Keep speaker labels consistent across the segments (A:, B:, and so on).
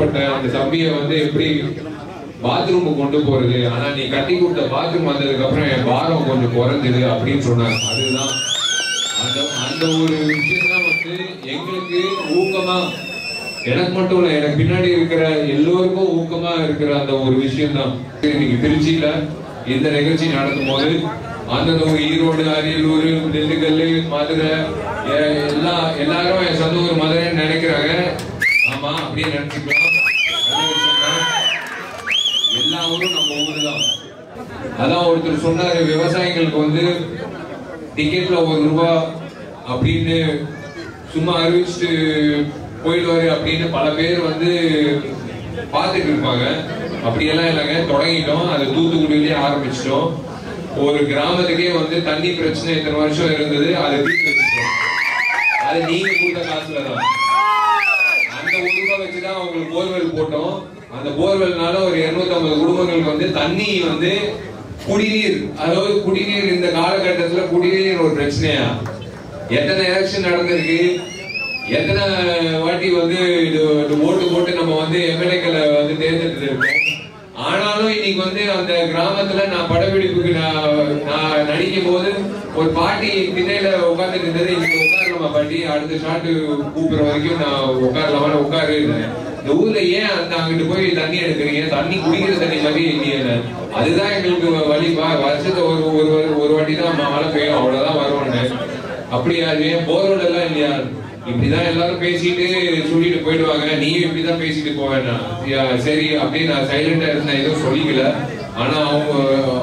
A: கஷ்டப்பட்டேன் அந்த தம்பியை வந்து எப்படி பாத்ரூமுக்கு கொண்டு போறது ஆனா நீ கட்டி கொடுத்த பாத்ரூம் வந்ததுக்கு அப்புறம் என் பாரம் கொஞ்சம் குறைஞ்சது அப்படின்னு சொன்னாங்க அதுதான் அந்த அந்த ஒரு விஷயம் தான் வந்து எங்களுக்கு ஊக்கமா எனக்கு மட்டும் இல்ல எனக்கு பின்னாடி இருக்கிற எல்லோருக்கும் ஊக்கமா இருக்கிற அந்த ஒரு விஷயம் தான் இன்னைக்கு திருச்சியில இந்த நிகழ்ச்சி நடக்கும் போது அந்தந்த ஊர் ஈரோடு அரியலூர் திண்டுக்கல் மதுரை எ- எல்லா எல்லாரும் என் சொந்த ஊர் மதுரைன்னு நினைக்கிறாங்க ஆமா அப்படியே நினைச்சுக்கலாம் அதே விஷயம்தான். எல்லா ஊரும் நம்ம ஊர் தான் அதான் ஒருத்தர் சொன்னாரு விவசாயிகளுக்கு வந்து டிக்கெட்ல ஒரு ரூபா அப்படின்னு சும்மா அறிவிச்சுட்டு போயிடுவாரு அப்படின்னு பல பேர் வந்து பார்த்துட்டு இருப்பாங்க அப்படியெல்லாம் இல்லைங்க தொடங்கிட்டோம் அதை தூத்துக்குடியிலேயே ஆரம்பிச்சிட்டோம் ஒரு கிராமத்துக்கே வந்து தண்ணி பிரச்சனை இத்தனை வருஷம் இருந்தது அதை தீர்த்து வச்சுட்டோம் அது நீங்க கொடுத்த காசுல தான் அந்த ஒரு ரூபாய் வச்சுதான் அவங்களுக்கு போர்வெல் போட்டோம் அந்த போர்வெல்னால ஒரு 250 குடும்பங்களுக்கு வந்து தண்ணி வந்து குடிநீர் அதாவது குடிநீர் இந்த காலகட்டத்துல குடிநீர் ஒரு பிரச்சனையா எத்தனை எலெக்ஷன் நடந்திருக்கு எத்தனை வாட்டி வந்து இது இது ஓட்டு போட்டு நம்ம வந்து எம்எல்ஏக்களை வந்து தேர்ந்தெடுத்து இருக்கோம் ஆனாலும் இன்னைக்கு வந்து அந்த கிராமத்துல நான் படப்பிடிப்புக்கு நான் நான் நடிக்கும் போது ஒரு பாட்டி திண்ணையில உட்கார்ந்துட்டு இருந்தது இன்னைக்கு உட்காரலாமா பாட்டி அடுத்த ஷாட்டு கூப்பிடுற வரைக்கும் நான் உட்காரலாமா உட்காரு இந்த ஊர்ல ஏன் அந்த அங்கிட்டு போய் தண்ணி எடுக்கிறீங்க தண்ணி குடிக்கிற தண்ணி மாதிரி இல்லையே அதுதான் எங்களுக்கு வழி வா- வருஷத்துல ஒரு ஒரு ஒரு- ஒரு வாட்டி தான் ம- மழை பெய்யும் அவ்வளவுதான் வரும்னு அப்படியா அது ஏன் போர்வெல் எல்லாம் இல்லையா இப்படிதான் எல்லாரும் பேசிட்டு சொல்லிட்டு போயிடுவாங்க நீயும் இப்படிதான் பேசிட்டு போவேன்னா யா, சரி அப்படியே நான் சைலண்டா இருந்தேன் எதுவும் சொல்லிக்கல ஆனா அவங்க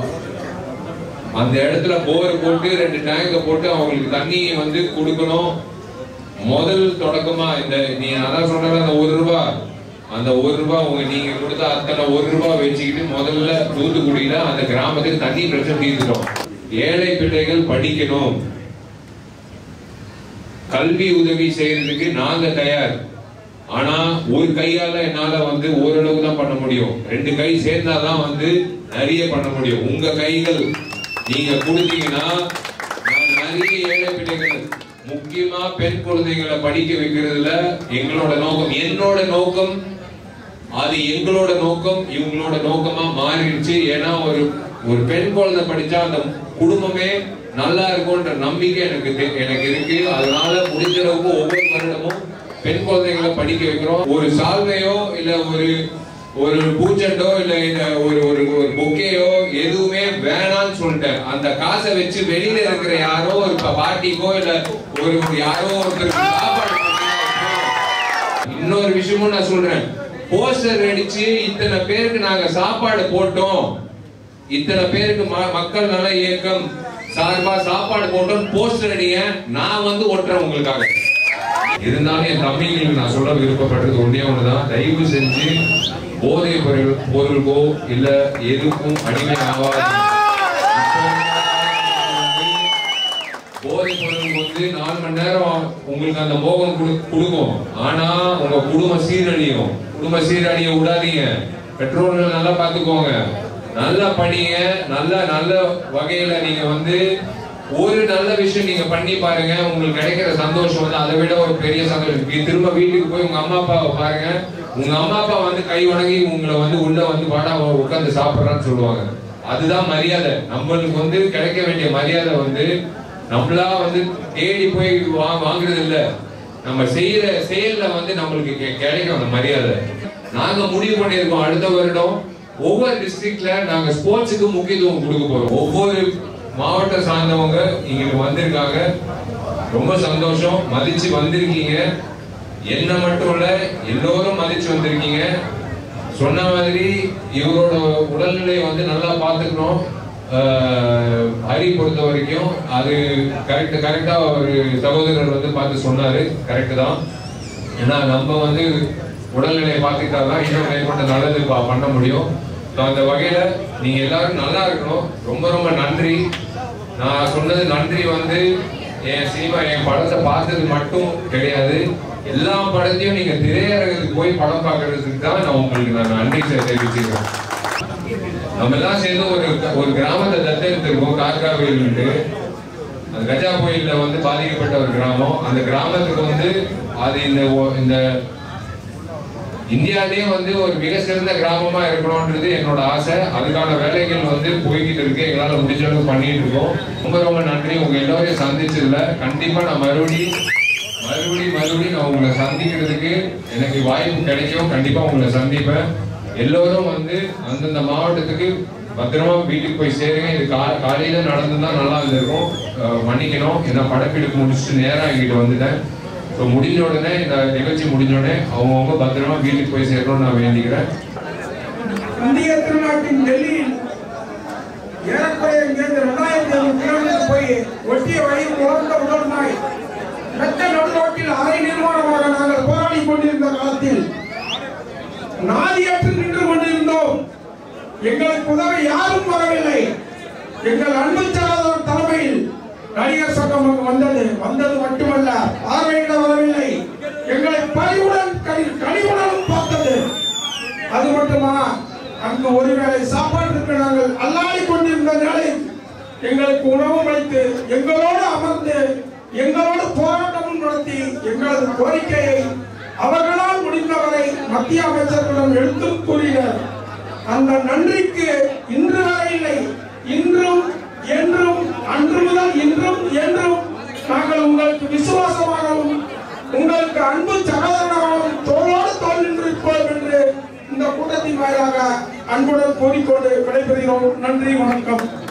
A: அந்த இடத்துல போர் போட்டு ரெண்டு டேங்க போட்டு அவங்களுக்கு தண்ணி வந்து கொடுக்கணும் முதல் தொடக்கமா இந்த நீ அதான் சொன்ன அந்த ஒரு ரூபாய் அந்த ஒரு ரூபாய் உங்க நீங்க கொடுத்த அத்தனை ஒரு ரூபாய் வச்சுக்கிட்டு முதல்ல தூத்துக்குடியில அந்த கிராமத்துக்கு தண்ணி பிரச்சனை தீர்த்துட்டோம் ஏழை பிள்ளைகள் படிக்கணும் கல்வி உதவி செய்யறதுக்கு நாங்க தயார் ஆனா ஒரு கையால என்னால வந்து ஓரளவு தான் பண்ண முடியும் ரெண்டு கை சேர்ந்தாதான் வந்து நிறைய பண்ண முடியும் உங்க கைகள் நீங்க கொடுத்தீங்கன்னா நான் நிறைய ஏழை பிள்ளைகள் முக்கியமா பெண் குழந்தைகளை படிக்க வைக்கிறதுல எங்களோட நோக்கம் என்னோட நோக்கம் அது எங்களோட நோக்கம் இவங்களோட நோக்கமா மாறிடுச்சு ஏன்னா ஒரு ஒரு பெண் குழந்தை படிச்சா அந்த குடும்பமே நல்லா இருக்கும்ன்ற நம்பிக்கை எனக்கு தெ- எனக்கு இருக்கு அதனால முடிஞ்ச அளவுக்கு ஒவ்வொரு வருடமும் பெண் குழந்தைகளை படிக்க வைக்கிறோம் ஒரு சால்வையோ இல்ல ஒரு ஒரு பூச்செண்டோ இல்ல இல்ல ஒரு ஒரு ஒரு பொக்கேயோ எதுவுமே வேணாம்னு சொல்லிட்டேன் அந்த காசை வச்சு வெளியில இருக்கிற யாரோ ஒரு ப- பாட்டிக்கோ இல்ல ஒரு ஒரு யாரோ ஒருத்தருக்கு சாப்பாடு போட்டீங்கன்னா இன்னொரு விஷயமும் நான் சொல்றேன் போஸ்டர் அடிச்சு இத்தனை பேருக்கு நாங்க சாப்பாடு போட்டோம் இத்தனை பேருக்கு ம- மக்கள் நல இயக்கம் சார்பா சாப்பாடு போட்டோம் போஸ்டர் அடிங்க நான் வந்து ஒட்டுறேன் உங்களுக்காக இருந்தாலும் என் தம்பிங்களுக்கு நான் சொல்ல விருப்பப்பட்டது ஒன்றே ஒண்ணுதான் தயவு செஞ்சு போதை பொருள் பொருளுக்கோ இல்ல எதுக்கும் அடிமை ஆகாது போதை பொருள் வந்து நாலு மணி நேரம் உங்களுக்கு அந்த மோகம் குடு- கொடுக்கும் ஆனா உங்க குடும்ப சீரழியும் குடும்ப சீரழிய விடாதீங்க பெற்றோர்கள் நல்லா பாத்துக்கோங்க நல்லா படிங்க நல்ல நல்ல வகையில நீங்க வந்து ஒரு நல்ல விஷயம் நீங்க பண்ணி பாருங்க உங்களுக்கு கிடைக்கிற சந்தோஷம் வந்து அதை விட ஒரு பெரிய சந்தோஷம் வீ- திரும்ப வீட்டுக்கு போய் உங்க அம்மா அப்பாவை பாருங்க உங்க அம்மா அப்பா வந்து கை வணங்கி உங்களை வந்து உள்ள வந்து வாடா உட்கார்ந்து சாப்பிடுறான்னு சொல்லுவாங்க அதுதான் மரியாதை நம்மளுக்கு வந்து கிடைக்க வேண்டிய மரியாதை வந்து நம்மளா வந்து தேடி போய் வா- வாங்குறது இல்ல நம்ம செய்யற செயல்ல வந்து நம்மளுக்கு கெ- கிடைக்கும் அந்த மரியாதை நாங்க முடிவு பண்ணியிருக்கோம் அடுத்த வருடம் ஒவ்வொரு டிஸ்ட்ரிக்ட்ல நாங்க ஸ்போர்ட்ஸுக்கு முக்கியத்துவம் கொடுக்க போறோம் ஒவ்வொரு மாவட்ட சார்ந்தவங்க இங்க வந்திருக்காங்க ரொம்ப சந்தோஷம் மதிச்சு வந்திருக்கீங்க என்ன மட்டும் இல்ல எல்லோரும் மதிச்சு வந்திருக்கீங்க சொன்ன மாதிரி இவரோட உடல்நிலை வந்து நல்லா பார்த்துக்கணும் ஆஹ் ஹரி பொறுத்த வரைக்கும் அது கரெக்ட் கரெக்டா ஒரு சகோதரர் வந்து பார்த்து சொன்னாரு கரெக்ட் தான் ஏன்னா நம்ம வந்து உடல்நிலையை பார்த்துக்கிட்டா தான் இன்னும் மேற்கொண்ட நல்லது ப- பண்ண முடியும் ஸோ அந்த வகையில நீங்க எல்லாரும் நல்லா இருக்கணும் ரொம்ப ரொம்ப நன்றி நான் சொன்னது நன்றி வந்து என் சினிமா என் படத்தை பார்த்தது மட்டும் கிடையாது எல்லா படத்தையும் நீங்க திரையரங்குக்கு போய் படம் பார்க்கறதுக்கு தான் நான் உங்களுக்கு நான் நன்றி தெ- தெரிவிச்சுக்கிறேன் நம்ம எல்லாம் சேர்ந்து ஒரு ஒரு கிராமத்தை தத்தெடுத்திருக்கோம் கார்காவில் அந்த கஜா புயல்ல வந்து பாதிக்கப்பட்ட ஒரு கிராமம் அந்த கிராமத்துக்கு வந்து அது இந்த ஒ- இந்த இந்தியாவிலேயே வந்து ஒரு மிக சிறந்த கிராமமா இருக்கணும்ன்றது என்னோட ஆசை அதுக்கான வேலைகள் வந்து போய்கிட்டு இருக்கு எங்களால முடிஞ்ச அளவுக்கு பண்ணிட்டு இருக்கோம் ரொம்ப ரொம்ப நன்றி உங்க எல்லாரையும் சந்திச்சதுல கண்டிப்பா நான் மறுபடியும் மறுபடியும் மறுபடியும் நான் உங்களை சந்திக்கிறதுக்கு எனக்கு வாய்ப்பு கிடைக்கும் கண்டிப்பா உங்களை சந்திப்பேன் எல்லோரும் வந்து அந்தந்த மாவட்டத்துக்கு பத்திரமா வீட்டுக்கு போய் சேருங்க இது கா காலையில நடந்துதான் நல்லா இருந்திருக்கும் அஹ் மன்னிக்கணும் ஏன்னா படப்பிடிப்பு முடிச்சுட்டு நேரம் எங்கிட்ட வந்துட்டேன் ஸோ முடிஞ்ச உடனே இந்த நிகழ்ச்சி முடிஞ்ச உடனே அவங்கவுங்க பத்திரமா வீட்டுக்கு போய் சேரணும்னு நான் வேண்டிக்கிறேன்
B: இந்திய திருநாட்டின் டெல்லியில் ஏறக்குறைய இங்கிருந்து ரெண்டாயிரத்தி ஐநூறு கிலோமீட்டர் போய் ஒட்டிய வழியில் உலர்ந்த உடல் நாய் மெத்த நடுரோட்டில் அரை நிர்மாணமாக நாங்கள் போராடி கொண்டிருந்த காலத்தில் நாதியற்று நின்று கொண்டிருந்தோம் எங்களுக்கு உதவ யாரும் வரவில்லை எங்கள் அன்பு சகோதரர் தலைமையில் நடிகர் சங்கம் அங்கு வந்தது வந்தது மட்டுமல்ல பார்வையிட வரவில்லை எங்களை பணிவுடன் கனி- கனிவுடன் பார்த்தது அது மட்டுமா அங்கு ஒருவேளை சாப்பாட்டிற்கு நாங்கள் அல்லாடி கொண்டிருந்த நிலையில் எங்களுக்கு உணவு அளித்து எங்களோடு அமர்ந்து எங்களோடு போராட்டமும் நடத்தி எங்களது கோரிக்கையை அவர்களால் முடிந்தவரை மத்திய அமைச்சர்களிடம் எடுத்தும் கூறினர் அந்த நன்றிக்கு இன்று வரை இல்லை இன்றும் என்றும் அன்று முதல் இன்றும் என்றும் நாங்கள் உங்களுக்கு விசுவாசமாகவும் உங்களுக்கு அன்பு சகோதரனாகவும் தோளோடு தோல் நின்றிருப்போம் என்று இந்த கூட்டத்தின் வாயிலாக அன்புடன் கூறிக்கொண்டு விடைபெறுகிறோம் நன்றி வணக்கம்